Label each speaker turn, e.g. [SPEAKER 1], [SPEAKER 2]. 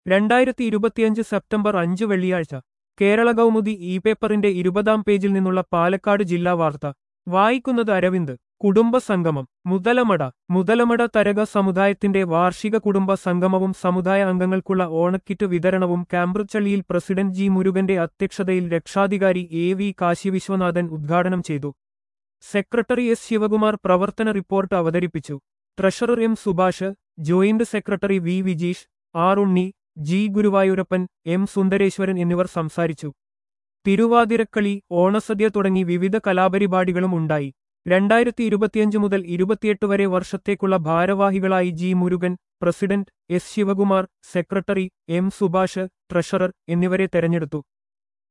[SPEAKER 1] രണ്ടായിരത്തി ഇരുപത്തിയഞ്ച് സെപ്റ്റംബർ അഞ്ച് വെള്ളിയാഴ്ച കേരള കൗമുദി ഇ പേപ്പറിന്റെ ഇരുപതാം പേജിൽ നിന്നുള്ള പാലക്കാട് ജില്ലാ വാർത്ത വായിക്കുന്നത് അരവിന്ദ് കുടുംബ സംഗമം മുതലമട മുതലമട തരക സമുദായത്തിന്റെ വാർഷിക കുടുംബ സംഗമവും സമുദായ അംഗങ്ങൾക്കുള്ള ഓണക്കിറ്റ് വിതരണവും കാമ്പ്രച്ചള്ളിയിൽ പ്രസിഡന്റ് ജി മുരുകന്റെ അധ്യക്ഷതയിൽ രക്ഷാധികാരി എ വി കാശി വിശ്വനാഥൻ ഉദ്ഘാടനം ചെയ്തു സെക്രട്ടറി എസ് ശിവകുമാർ പ്രവർത്തന റിപ്പോർട്ട് അവതരിപ്പിച്ചു treasurer M Subhash joint secretary V Vijeesh R Unni G Guruvayurappan M Sundareswaran എന്നിവർ സംസാരിച്ചു തിരുവാതിരക്കളി ഓണസദ്യ തുടങ്ങി വിവിധ കലാപരിപാടികളും ഉണ്ടായി രണ്ടായിരത്തി ഇരുപത്തിയഞ്ച് മുതൽ ഇരുപത്തിയെട്ട് വരെ വർഷത്തേക്കുള്ള ഭാരവാഹികളായി G Murugan president S Sivakumar secretary M Subhash treasurer എന്നിവരെ തെരഞ്ഞെടുത്തു